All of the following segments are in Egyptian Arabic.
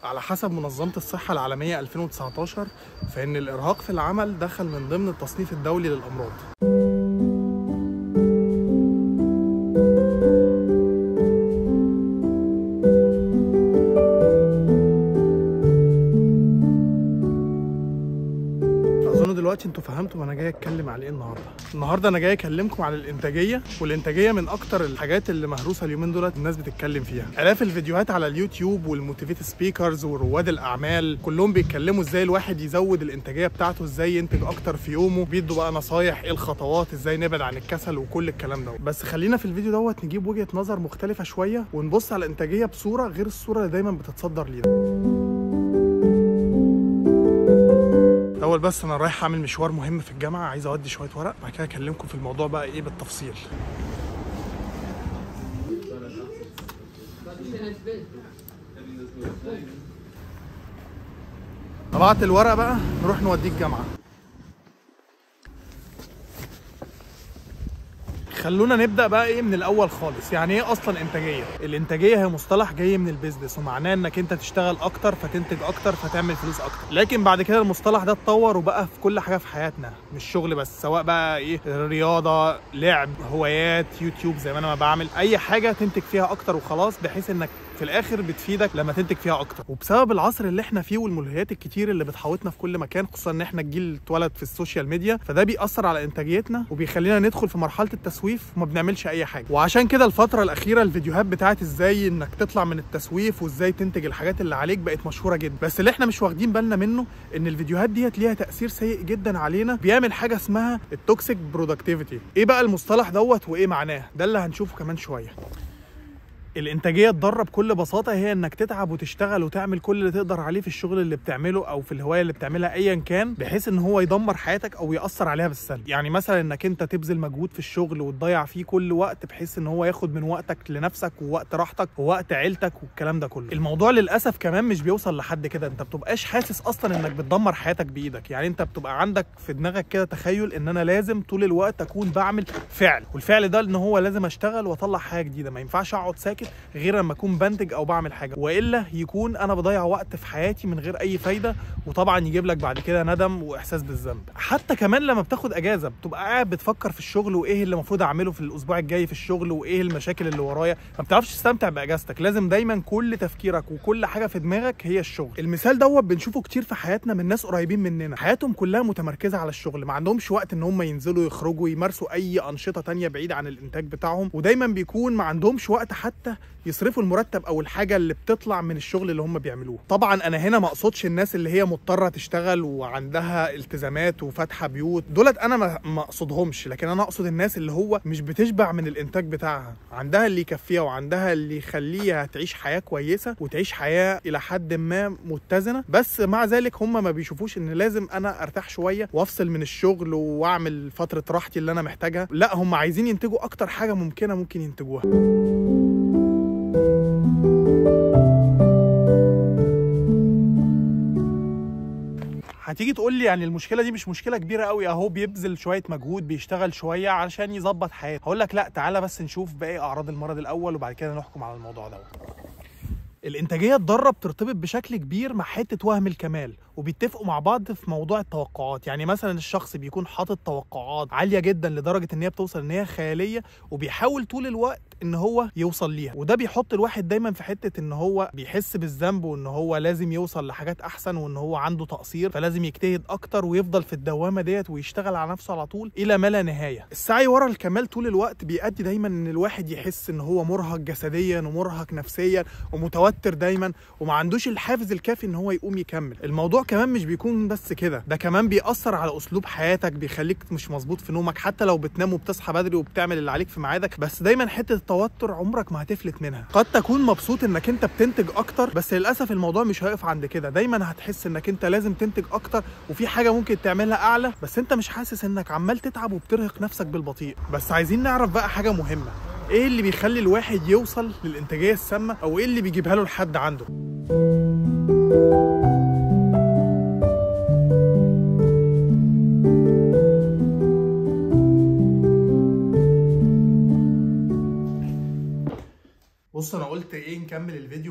على حسب منظمة الصحة العالمية 2019 فإن الإرهاق في العمل دخل من ضمن التصنيف الدولي للأمراض اظن دلوقتي انتوا فهمتوا انا جاي اتكلم على ايه النهارده النهارده انا جاي اكلمكم على الانتاجيه والانتاجيه من اكتر الحاجات اللي مهروسه اليومين دولت الناس بتتكلم فيها الاف الفيديوهات على اليوتيوب والموتيفيت سبيكرز ورواد الاعمال كلهم بيتكلموا ازاي الواحد يزود الانتاجيه بتاعته ازاي ينتج اكتر في يومه بيدوا بقى نصايح ايه الخطوات ازاي نبعد عن الكسل وكل الكلام ده بس خلينا في الفيديو دوت نجيب وجهه نظر مختلفه شويه ونبص على الانتاجيه بصوره غير الصوره اللي دايما بتتصدر لينا اول بس انا رايح اعمل مشوار مهم في الجامعه عايز اودي شويه ورق بعد كده اكلمكم في الموضوع بقى ايه بالتفصيل طبعت الورق بقى نروح نوديه الجامعه خلونا نبدا بقى ايه من الاول خالص يعني ايه اصلا انتاجيه الانتاجيه هي مصطلح جاي من البيزنس ومعناه انك انت تشتغل اكتر فتنتج اكتر فتعمل فلوس اكتر لكن بعد كده المصطلح ده اتطور وبقى في كل حاجه في حياتنا مش شغل بس سواء بقى ايه رياضه لعب هوايات يوتيوب زي ما انا ما بعمل اي حاجه تنتج فيها اكتر وخلاص بحيث انك في الاخر بتفيدك لما تنتج فيها اكتر وبسبب العصر اللي احنا فيه والملهيات الكتير اللي بتحوطنا في كل مكان خصوصا ان احنا الجيل اللي اتولد في السوشيال ميديا فده بيأثر على انتاجيتنا وبيخلينا ندخل في مرحله التسويف وما بنعملش اي حاجه وعشان كده الفتره الاخيره الفيديوهات بتاعت ازاي انك تطلع من التسويف وازاي تنتج الحاجات اللي عليك بقت مشهوره جدا بس اللي احنا مش واخدين بالنا منه ان الفيديوهات ديت ليها تاثير سيء جدا علينا بيعمل حاجه اسمها التوكسيك برودكتيفيتي ايه بقى المصطلح دوت وايه معناه ده اللي هنشوفه كمان شويه الانتاجيه الضاره بكل بساطه هي انك تتعب وتشتغل وتعمل كل اللي تقدر عليه في الشغل اللي بتعمله او في الهوايه اللي بتعملها ايا كان بحيث ان هو يدمر حياتك او ياثر عليها بالسلب يعني مثلا انك انت تبذل مجهود في الشغل وتضيع فيه كل وقت بحيث ان هو ياخد من وقتك لنفسك ووقت راحتك ووقت عيلتك والكلام ده كله الموضوع للاسف كمان مش بيوصل لحد كده انت بتبقاش حاسس اصلا انك بتدمر حياتك بايدك يعني انت بتبقى عندك في دماغك كده تخيل ان انا لازم طول الوقت اكون بعمل فعل والفعل ده ان هو لازم اشتغل واطلع حاجه جديده ما ينفعش اقعد ساكت غير لما اكون بنتج او بعمل حاجه والا يكون انا بضيع وقت في حياتي من غير اي فايده وطبعا يجيب لك بعد كده ندم واحساس بالذنب حتى كمان لما بتاخد اجازه بتبقى قاعد بتفكر في الشغل وايه اللي المفروض اعمله في الاسبوع الجاي في الشغل وايه المشاكل اللي ورايا ما بتعرفش تستمتع باجازتك لازم دايما كل تفكيرك وكل حاجه في دماغك هي الشغل المثال دوت بنشوفه كتير في حياتنا من ناس قريبين مننا حياتهم كلها متمركزه على الشغل ما عندهمش وقت ان هم ينزلوا يخرجوا يمارسوا اي انشطه تانية بعيده عن الانتاج بتاعهم ودايما بيكون ما عندهمش وقت حتى يصرفوا المرتب او الحاجه اللي بتطلع من الشغل اللي هم بيعملوه طبعا انا هنا ما اقصدش الناس اللي هي مضطره تشتغل وعندها التزامات وفاتحه بيوت دولت انا ما ما اقصدهمش لكن انا اقصد الناس اللي هو مش بتشبع من الانتاج بتاعها عندها اللي يكفيها وعندها اللي يخليها تعيش حياه كويسه وتعيش حياه الى حد ما متزنه بس مع ذلك هم ما بيشوفوش ان لازم انا ارتاح شويه وافصل من الشغل واعمل فتره راحتي اللي انا محتاجها لا هم عايزين ينتجوا اكتر حاجه ممكنه ممكن ينتجوها هتيجي تقول لي يعني المشكله دي مش مشكله كبيره قوي اهو بيبذل شويه مجهود بيشتغل شويه علشان يظبط حياته هقول لك لا تعالى بس نشوف باقي اعراض المرض الاول وبعد كده نحكم على الموضوع ده الانتاجيه الضاره بترتبط بشكل كبير مع حته وهم الكمال وبيتفقوا مع بعض في موضوع التوقعات يعني مثلا الشخص بيكون حاطط توقعات عاليه جدا لدرجه ان هي بتوصل ان هي خياليه وبيحاول طول الوقت ان هو يوصل ليها وده بيحط الواحد دايما في حته ان هو بيحس بالذنب وان هو لازم يوصل لحاجات احسن وان هو عنده تقصير فلازم يجتهد اكتر ويفضل في الدوامه ديت ويشتغل على نفسه على طول الى ما لا نهايه السعي ورا الكمال طول الوقت بيؤدي دايما ان الواحد يحس ان هو مرهق جسديا ومرهق نفسيا ومتوتر دايما وما عندوش الحافز الكافي ان هو يقوم يكمل الموضوع كمان مش بيكون بس كده ده كمان بيأثر على اسلوب حياتك بيخليك مش مظبوط في نومك حتى لو بتنام وبتصحى بدري وبتعمل اللي عليك في ميعادك بس دايما حته التوتر عمرك ما هتفلت منها قد تكون مبسوط انك انت بتنتج اكتر بس للاسف الموضوع مش هيقف عند كده دايما هتحس انك انت لازم تنتج اكتر وفي حاجه ممكن تعملها اعلى بس انت مش حاسس انك عمال تتعب وبترهق نفسك بالبطيء بس عايزين نعرف بقى حاجه مهمه ايه اللي بيخلي الواحد يوصل للانتاجيه السامه او ايه اللي بيجيبها له لحد عنده بص انا قلت ايه نكمل الفيديو في البيت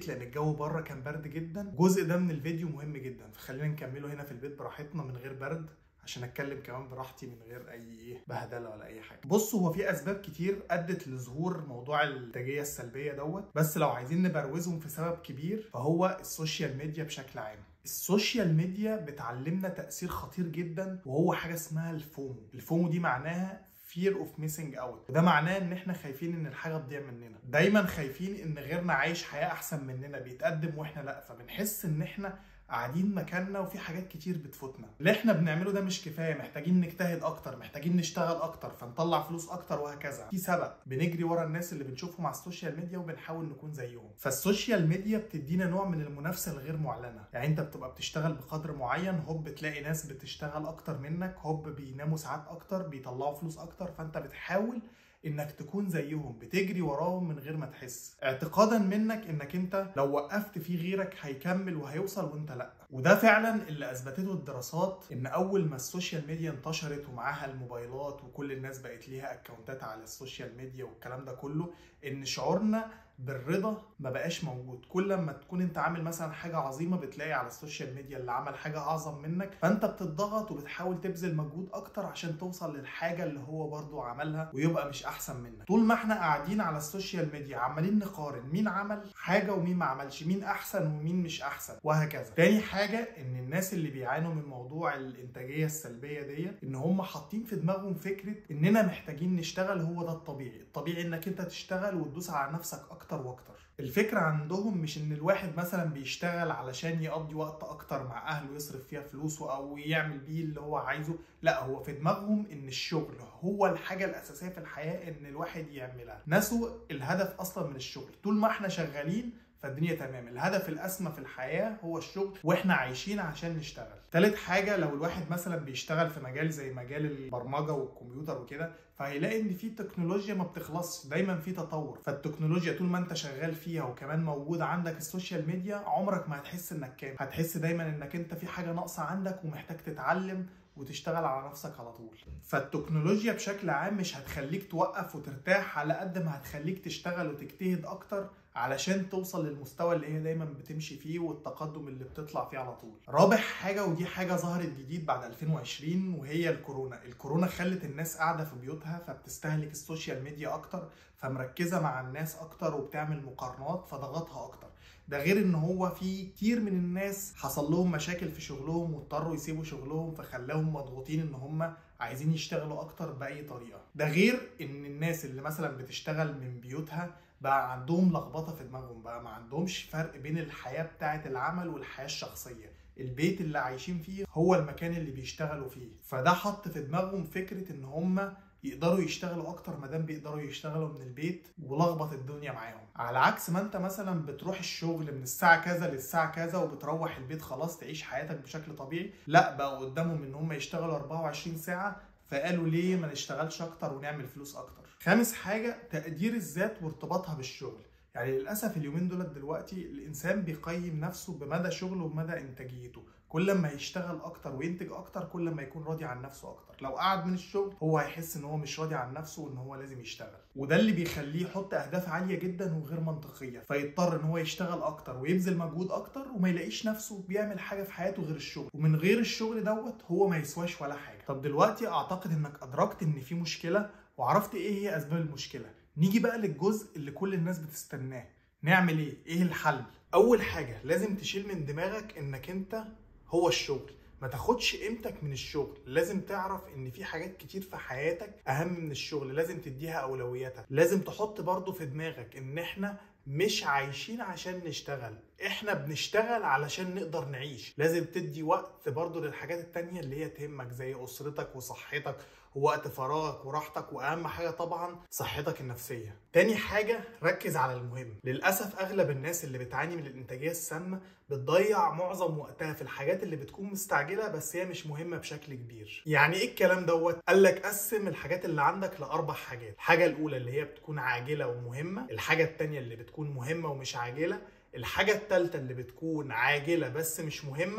البيت لان الجو بره كان برد جدا الجزء ده من الفيديو مهم جدا فخلينا نكمله هنا في البيت براحتنا من غير برد عشان اتكلم كمان براحتي من غير اي ايه بهدله ولا اي حاجه بصوا هو في اسباب كتير ادت لظهور موضوع الانتاجيه السلبيه دوت بس لو عايزين نبروزهم في سبب كبير فهو السوشيال ميديا بشكل عام السوشيال ميديا بتعلمنا تاثير خطير جدا وهو حاجه اسمها الفومو الفومو دي معناها fear of missing out وده معناه ان احنا خايفين ان الحاجه تضيع مننا دايما خايفين ان غيرنا عايش حياه احسن مننا بيتقدم واحنا لا فبنحس ان احنا قاعدين مكاننا وفي حاجات كتير بتفوتنا اللي احنا بنعمله ده مش كفايه محتاجين نجتهد اكتر محتاجين نشتغل اكتر فنطلع فلوس اكتر وهكذا في سبب بنجري ورا الناس اللي بنشوفهم على السوشيال ميديا وبنحاول نكون زيهم فالسوشيال ميديا بتدينا نوع من المنافسه الغير معلنه يعني انت بتبقى بتشتغل بقدر معين هوب تلاقي ناس بتشتغل اكتر منك هوب بيناموا ساعات اكتر بيطلعوا فلوس اكتر فانت بتحاول انك تكون زيهم بتجري وراهم من غير ما تحس اعتقادا منك انك انت لو وقفت في غيرك هيكمل وهيوصل وانت لا وده فعلا اللي اثبتته الدراسات ان اول ما السوشيال ميديا انتشرت ومعاها الموبايلات وكل الناس بقت ليها اكونتات على السوشيال ميديا والكلام ده كله ان شعورنا بالرضا ما بقاش موجود كل ما تكون انت عامل مثلا حاجه عظيمه بتلاقي على السوشيال ميديا اللي عمل حاجه اعظم منك فانت بتضغط وبتحاول تبذل مجهود اكتر عشان توصل للحاجه اللي هو برضو عملها ويبقى مش احسن منك طول ما احنا قاعدين على السوشيال ميديا عمالين نقارن مين عمل حاجه ومين ما عملش مين احسن ومين مش احسن وهكذا تاني حاجه ان الناس اللي بيعانوا من موضوع الانتاجيه السلبيه دي ان هم حاطين في دماغهم فكره اننا محتاجين نشتغل هو ده الطبيعي الطبيعي انك انت تشتغل وتدوس على نفسك اكتر واكتر الفكرة عندهم مش ان الواحد مثلا بيشتغل علشان يقضي وقت اكتر مع اهله يصرف فيها فلوسه او يعمل بيه اللي هو عايزه لا هو في دماغهم ان الشغل هو الحاجة الاساسية في الحياة ان الواحد يعملها نسوا الهدف اصلا من الشغل طول ما احنا شغالين فالدنيا تمام الهدف الاسمى في الحياه هو الشغل واحنا عايشين عشان نشتغل تالت حاجه لو الواحد مثلا بيشتغل في مجال زي مجال البرمجه والكمبيوتر وكده فهيلاقي ان في تكنولوجيا ما بتخلصش دايما في تطور فالتكنولوجيا طول ما انت شغال فيها وكمان موجود عندك السوشيال ميديا عمرك ما هتحس انك كام هتحس دايما انك انت في حاجه ناقصه عندك ومحتاج تتعلم وتشتغل على نفسك على طول فالتكنولوجيا بشكل عام مش هتخليك توقف وترتاح على قد ما هتخليك تشتغل وتجتهد اكتر علشان توصل للمستوى اللي هي دايما بتمشي فيه والتقدم اللي بتطلع فيه على طول رابع حاجة ودي حاجة ظهرت جديد بعد 2020 وهي الكورونا الكورونا خلت الناس قاعدة في بيوتها فبتستهلك السوشيال ميديا اكتر فمركزة مع الناس اكتر وبتعمل مقارنات فضغطها اكتر ده غير ان هو في كتير من الناس حصل لهم مشاكل في شغلهم واضطروا يسيبوا شغلهم فخلاهم مضغوطين ان هم عايزين يشتغلوا اكتر باي طريقه ده غير ان الناس اللي مثلا بتشتغل من بيوتها بقى عندهم لخبطه في دماغهم بقى ما عندهمش فرق بين الحياه بتاعه العمل والحياه الشخصيه البيت اللي عايشين فيه هو المكان اللي بيشتغلوا فيه فده حط في دماغهم فكره ان هم يقدروا يشتغلوا اكتر ما دام بيقدروا يشتغلوا من البيت ولخبط الدنيا معاهم على عكس ما انت مثلا بتروح الشغل من الساعه كذا للساعه كذا وبتروح البيت خلاص تعيش حياتك بشكل طبيعي لا بقى قدامهم ان هم يشتغلوا 24 ساعه فقالوا ليه ما نشتغلش اكتر ونعمل فلوس اكتر خامس حاجه تقدير الذات وارتباطها بالشغل يعني للاسف اليومين دولت دلوقتي الانسان بيقيم نفسه بمدى شغله ومدى انتاجيته كل ما يشتغل اكتر وينتج اكتر كل ما يكون راضي عن نفسه اكتر لو قعد من الشغل هو هيحس ان هو مش راضي عن نفسه وان هو لازم يشتغل وده اللي بيخليه يحط اهداف عاليه جدا وغير منطقيه فيضطر ان هو يشتغل اكتر ويبذل مجهود اكتر وما يلاقيش نفسه بيعمل حاجه في حياته غير الشغل ومن غير الشغل دوت هو ما يسواش ولا حاجه طب دلوقتي اعتقد انك ادركت ان في مشكله وعرفت ايه هي اسباب المشكله نيجي بقى للجزء اللي كل الناس بتستناه نعمل ايه ايه الحل اول حاجه لازم تشيل من دماغك انك انت هو الشغل ما تاخدش قيمتك من الشغل لازم تعرف ان في حاجات كتير في حياتك اهم من الشغل لازم تديها اولوياتها لازم تحط برضو في دماغك ان احنا مش عايشين عشان نشتغل احنا بنشتغل علشان نقدر نعيش لازم تدي وقت برضو للحاجات التانية اللي هي تهمك زي اسرتك وصحتك ووقت فراغك وراحتك واهم حاجه طبعا صحتك النفسيه تاني حاجه ركز على المهم للاسف اغلب الناس اللي بتعاني من الانتاجيه السامه بتضيع معظم وقتها في الحاجات اللي بتكون مستعجله بس هي مش مهمه بشكل كبير يعني ايه الكلام دوت قال لك قسم الحاجات اللي عندك لاربع حاجات الحاجه الاولى اللي هي بتكون عاجله ومهمه الحاجه التانية اللي بتكون مهمه ومش عاجله الحاجه الثالثه اللي بتكون عاجله بس مش مهمه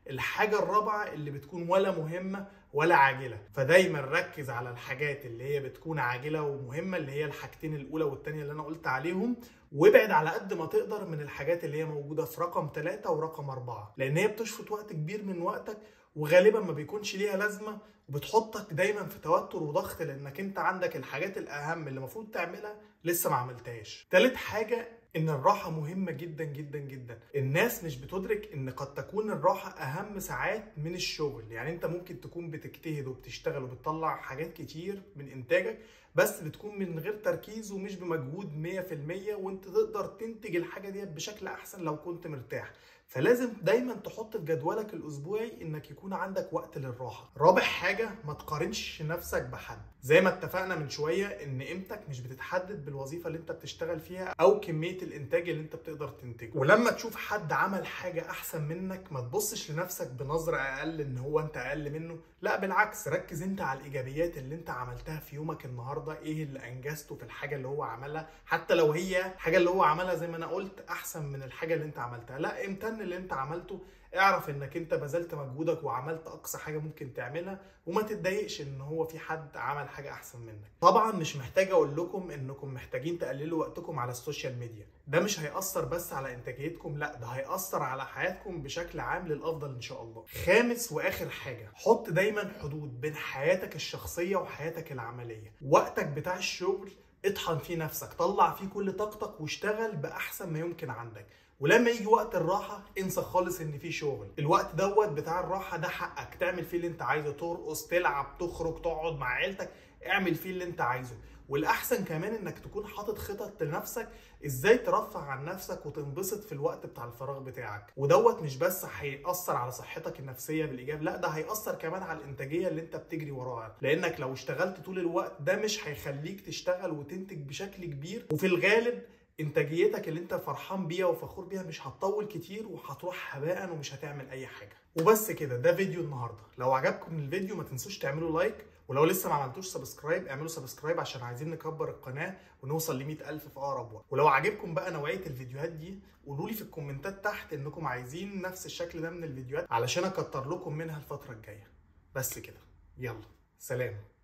الحاجة الرابعة اللي بتكون ولا مهمة ولا عاجلة فدايما ركز على الحاجات اللي هي بتكون عاجلة ومهمة اللي هي الحاجتين الأولى والتانية اللي أنا قلت عليهم وابعد على قد ما تقدر من الحاجات اللي هي موجودة في رقم ثلاثة ورقم أربعة لأن هي بتشفط وقت كبير من وقتك وغالبا ما بيكونش ليها لازمة وبتحطك دايما في توتر وضغط لأنك أنت عندك الحاجات الأهم اللي المفروض تعملها لسه ما عملتهاش تالت حاجة ان الراحه مهمه جدا جدا جدا الناس مش بتدرك ان قد تكون الراحه اهم ساعات من الشغل يعني انت ممكن تكون بتجتهد وبتشتغل وبتطلع حاجات كتير من انتاجك بس بتكون من غير تركيز ومش بمجهود 100% وانت تقدر تنتج الحاجه دي بشكل احسن لو كنت مرتاح فلازم دايما تحط في جدولك الاسبوعي انك يكون عندك وقت للراحه رابع حاجه ما تقارنش نفسك بحد زي ما اتفقنا من شويه ان قيمتك مش بتتحدد بالوظيفه اللي انت بتشتغل فيها او كميه الانتاج اللي انت بتقدر تنتجه ولما تشوف حد عمل حاجه احسن منك ما تبصش لنفسك بنظره اقل ان هو انت اقل منه لا بالعكس ركز انت على الايجابيات اللي انت عملتها في يومك النهارده ايه اللي انجزته في الحاجه اللي هو عملها حتى لو هي الحاجه اللي هو عملها زي ما انا قلت احسن من الحاجه اللي انت عملتها لا امتن اللي انت عملته اعرف انك انت بذلت مجهودك وعملت اقصى حاجه ممكن تعملها وما تتضايقش ان هو في حد عمل حاجه احسن منك طبعا مش محتاج اقول لكم انكم محتاجين تقللوا وقتكم على السوشيال ميديا ده مش هيأثر بس على انتاجيتكم لا ده هيأثر على حياتكم بشكل عام للافضل ان شاء الله خامس واخر حاجه حط دايما حدود بين حياتك الشخصيه وحياتك العمليه وقتك بتاع الشغل اطحن فيه نفسك طلع فيه كل طاقتك واشتغل باحسن ما يمكن عندك ولما يجي وقت الراحه انسى خالص ان في شغل الوقت دوت بتاع الراحه ده حقك تعمل فيه اللي انت عايزه ترقص تلعب تخرج تقعد مع عيلتك اعمل فيه اللي انت عايزه والاحسن كمان انك تكون حاطط خطط لنفسك ازاي ترفع عن نفسك وتنبسط في الوقت بتاع الفراغ بتاعك ودوت مش بس هيأثر على صحتك النفسيه بالايجاب لا ده هيأثر كمان على الانتاجيه اللي انت بتجري وراها لانك لو اشتغلت طول الوقت ده مش هيخليك تشتغل وتنتج بشكل كبير وفي الغالب انتاجيتك اللي انت فرحان بيها وفخور بيها مش هتطول كتير وهتروح هباء ومش هتعمل اي حاجه وبس كده ده فيديو النهارده لو عجبكم الفيديو ما تنسوش تعملوا لايك ولو لسه ما عملتوش سبسكرايب اعملوا سبسكرايب عشان عايزين نكبر القناه ونوصل ل 100000 في اقرب وقت ولو عجبكم بقى نوعيه الفيديوهات دي قولوا لي في الكومنتات تحت انكم عايزين نفس الشكل ده من الفيديوهات علشان اكتر لكم منها الفتره الجايه بس كده يلا سلام